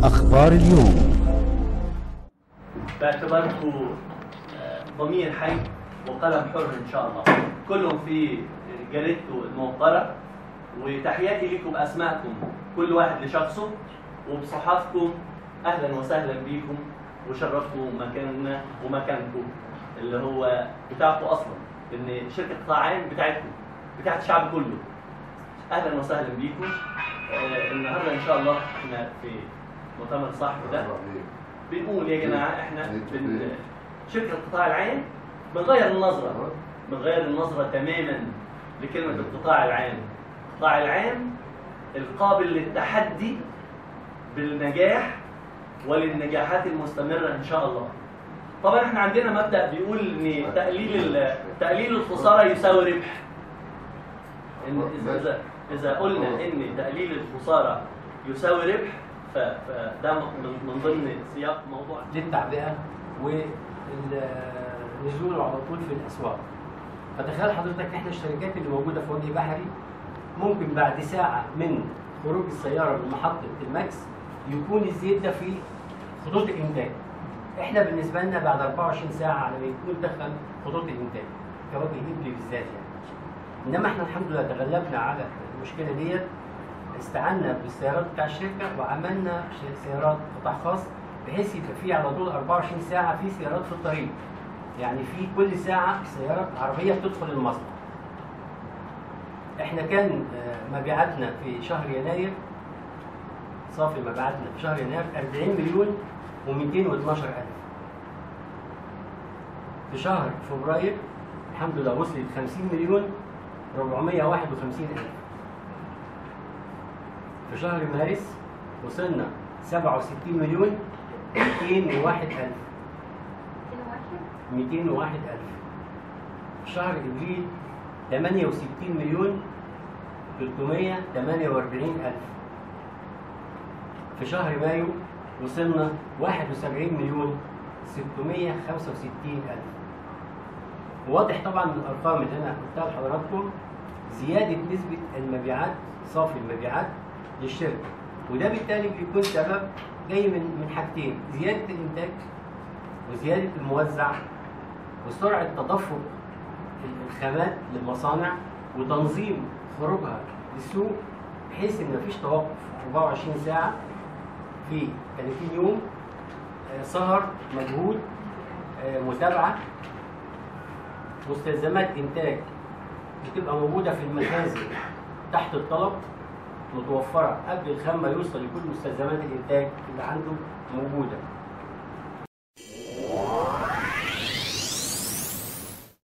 أخبار اليوم باعتباركم آه، ضمير حي وقلم حر ان شاء الله كلهم في جريدته الموقرة وتحياتي لكم باسمائكم كل واحد لشخصه وبصحافكم اهلا وسهلا بكم وشرفتوا مكاننا ومكانكم اللي هو بتاعكم اصلا ان شركه قطاع عين بتاعتكم بتاعت الشعب كله اهلا وسهلا بكم آه النهارده ان شاء الله احنا في مؤتمر الصحفي ده بنقول يا جماعه احنا بن شركه القطاع العام بنغير النظره بنغير النظره تماما لكلمه القطاع العام القطاع العام القابل للتحدي بالنجاح وللنجاحات المستمره ان شاء الله طبعا احنا عندنا مبدا بيقول ان تقليل ال- تقليل الخساره يساوي ربح إن إذا- اذا اذا قلنا ان تقليل الخساره يساوي ربح ف- فده من من ضمن سياق موضوع للتعبئه والنزول على طول في الاسواق فتخيل حضرتك احنا الشركات اللي موجوده في وجه بحري ممكن بعد ساعه من خروج السياره من محطه الماكس يكون الزيت ده في خطوط الانتاج احنا بالنسبه لنا بعد 24 ساعه على ما يكون دخل خطوط الانتاج كوجه ابلي بالذات يعني انما احنا الحمد لله تغلبنا على المشكله ديت استعنا بالسيارات بتاع الشركه وعملنا ش- سيارات قطاع خاص بحيث يبقى في على طول 24 ساعه في سيارات في الطريق يعني في كل ساعه سياره عربيه بتدخل المصنع احنا كان آه، مبيعاتنا في شهر يناير صافي مبيعاتنا في شهر يناير 40 مليون و212 الف في شهر فبراير الحمد لله وصلت 50 مليون 451 الف في شهر مارس وصلنا 67 مليون 201 الف 201 الف في شهر ابريل 68 مليون 348 الف في شهر مايو وصلنا 71 مليون 665 الف واضح طبعا من الارقام اللي انا قلتها لحضراتكم زياده نسبه المبيعات صافي المبيعات للشركه وده بالتالي بيكون سبب جاي من من حاجتين زياده الانتاج وزياده الموزع وسرعه تدفق الخامات للمصانع وتنظيم خروجها للسوق بحيث ان مفيش توقف 24 ساعه في 30 يوم آه، سهر مجهود آه، متابعه مستلزمات انتاج بتبقى موجوده في المخازن تحت الطلب متوفره قبل الخام ما يوصل لكل مستلزمات الانتاج اللي عنده موجوده